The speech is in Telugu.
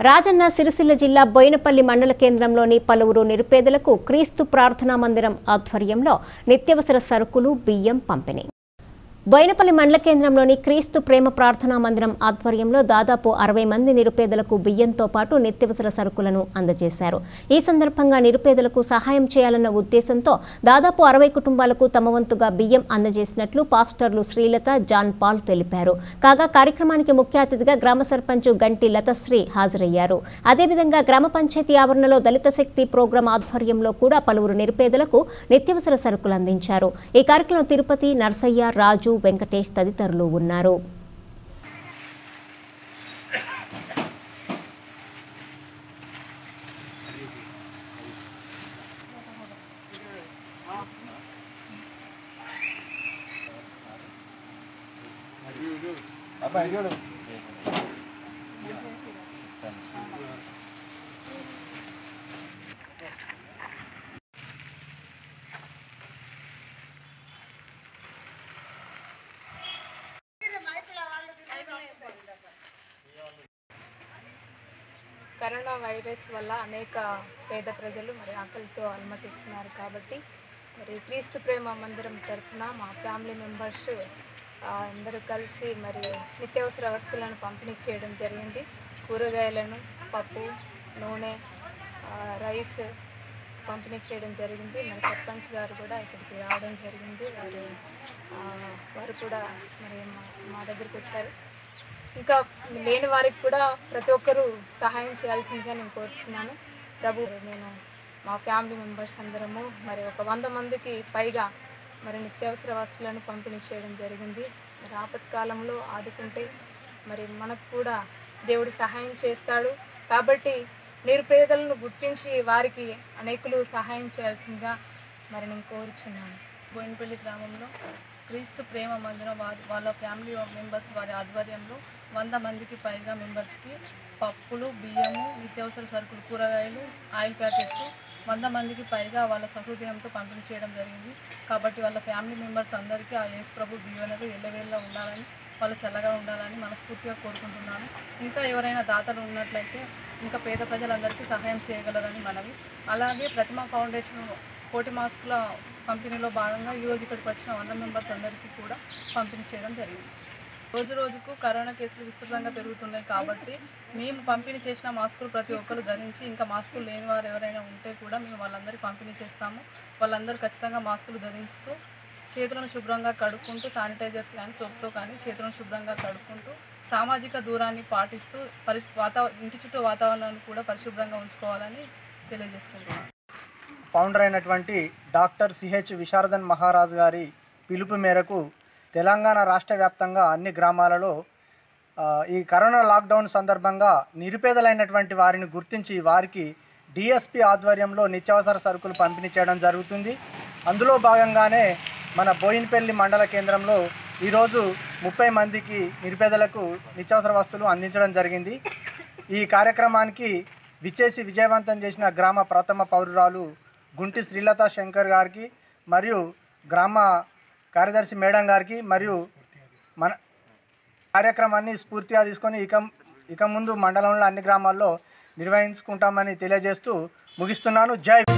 రాజన్న సిరిసిల్ల జిల్లా బోయినపల్లి మండల కేంద్రంలోని పలువురు నిరుపేదలకు క్రీస్తు ప్రార్థనా మందిరం ఆధ్వర్యంలో నిత్యవసర సరుకులు బియ్యం పంపిణీ బోయినపల్లి మండల కేంద్రంలోని క్రీస్తు ప్రేమ ప్రార్థనా మందిరం ఆధ్వర్యంలో దాదాపు అరవై మంది నిరుపేదలకు బియ్యంతో పాటు నిత్యవసర సరుకులను అందజేశారు ఈ సందర్భంగా నిరుపేదలకు సహాయం చేయాలన్న ఉద్దేశంతో దాదాపు అరవై కుటుంబాలకు తమ వంతుగా బియ్యం అందజేసినట్లు పాస్టర్లు శ్రీలత జాన్ పాల్ తెలిపారు కాగా కార్యక్రమానికి ముఖ్య అతిథిగా గ్రామ సర్పంచ్ గంటి లతశ్రీ హాజరయ్యారు అదేవిధంగా గ్రామ పంచాయతీ ఆవరణలో దళిత శక్తి ప్రోగ్రాం ఆధ్వర్యంలో కూడా పలువురు నిరుపేదలకు నిత్యవసర సరుకులు అందించారు ఈ కార్యక్రమం తిరుపతి నర్సయ్య రాజు వెంకటేష్ తదితరులు ఉన్నారు కరోనా వైరస్ వల్ల అనేక పేద ప్రజలు మరి ఆకలితో అలమటిస్తున్నారు కాబట్టి మరి క్రీస్తు ప్రేమ మందిరం తరఫున మా ఫ్యామిలీ మెంబర్స్ ఆ, అందరూ కలిసి మరి నిత్యావసర వస్తువులను పంపిణీ చేయడం జరిగింది కూరగాయలను పప్పు నూనె ఆ, రైస్ పంపిణీ చేయడం జరిగింది మరి సర్పంచ్ గారు కూడా ఇక్కడికి రావడం జరిగింది వారు ఆ, వారు కూడా మరి మా మా దగ్గరికి వచ్చారు ఇంకా లేని వారికి కూడా ప్రతి ఒక్కరూ సహాయం చేయాల్సిందిగా నేను కోరుతున్నాను ప్రభు నేను మా ఫ్యామిలీ మెంబర్స్ అందరము మరి ఒక వంద మందికి పైగా మరి నిత్యావసర వస్తువులను పంపిణీ చేయడం జరిగింది మరి ఆపత్కాలంలో ఆదుకుంటే మరి మనకు కూడా దేవుడు సహాయం చేస్తాడు కాబట్టి నిరుపేదలను గుర్తించి వారికి అనేకులు సహాయం చేయాల్సిందిగా మరి నేను కోరుచున్నాను బోయినపల్లి గ్రామంలో క్రీస్తు ప్రేమ మందిరం వారి వాళ్ళ ఫ్యామిలీ మెంబర్స్ వారి ఆధ్వర్యంలో వంద మందికి పైగా మెంబర్స్కి పప్పులు బియ్యము నిత్యావసర సరుకులు కూరగాయలు ఆయిల్ ప్యాకెట్స్ వంద మందికి పైగా వాళ్ళ సహృదయంతో పంపిణీ చేయడం జరిగింది కాబట్టి వాళ్ళ ఫ్యామిలీ మెంబర్స్ అందరికీ ఆ యేసు ప్రభు దీవెనలు ఎల్లవేళ్ళ ఉండాలని వాళ్ళు చల్లగా ఉండాలని మనస్ఫూర్తిగా కోరుకుంటున్నాను ఇంకా ఎవరైనా దాతలు ఉన్నట్లయితే ఇంకా పేద ప్రజలందరికీ సహాయం చేయగలరని మనవి అలాగే ప్రతిమా ఫౌండేషన్ కోటి మాస్కుల పంపిణీలో భాగంగా ఈరోజు ఇక్కడికి వచ్చిన వంద మెంబర్స్ అందరికీ కూడా పంపిణీ చేయడం జరిగింది రోజు రోజుకు కరోనా కేసులు విస్తృతంగా పెరుగుతున్నాయి కాబట్టి మేము పంపిణీ చేసిన మాస్కులు ప్రతి ఒక్కరు ధరించి ఇంకా మాస్కులు లేని వారు ఎవరైనా ఉంటే కూడా మేము వాళ్ళందరికీ పంపిణీ చేస్తాము వాళ్ళందరూ ఖచ్చితంగా మాస్కులు ధరిస్తూ చేతులను శుభ్రంగా కడుక్కుంటూ శానిటైజర్స్ కానీ సోప్తో కానీ చేతులను శుభ్రంగా కడుక్కుంటూ సామాజిక దూరాన్ని పాటిస్తూ పరి వాతావ ఇంటి చుట్టూ వాతావరణాన్ని కూడా పరిశుభ్రంగా ఉంచుకోవాలని తెలియజేసుకుంటున్నాను ఫౌండర్ అయినటువంటి డాక్టర్ సిహెచ్ విశారదన్ మహారాజ్ గారి పిలుపు మేరకు తెలంగాణ రాష్ట్ర వ్యాప్తంగా అన్ని గ్రామాలలో ఆ, ఈ కరోనా లాక్డౌన్ సందర్భంగా నిరుపేదలైనటువంటి వారిని గుర్తించి వారికి డిఎస్పి ఆధ్వర్యంలో నిత్యావసర సరుకులు పంపిణీ చేయడం జరుగుతుంది అందులో భాగంగానే మన బోయినపల్లి మండల కేంద్రంలో ఈరోజు ముప్పై మందికి నిరుపేదలకు నిత్యావసర వస్తువులు అందించడం జరిగింది ఈ కార్యక్రమానికి విచ్చేసి విజయవంతం చేసిన గ్రామ ప్రథమ పౌరురాలు గుంటి శ్రీలత శంకర్ గారికి మరియు గ్రామ కార్యదర్శి మేడం గారికి మరియు మన కార్యక్రమాన్ని స్ఫూర్తిగా తీసుకొని ఇక ఇక ముందు మండలంలో అన్ని గ్రామాల్లో నిర్వహించుకుంటామని తెలియజేస్తూ ముగిస్తున్నాను జై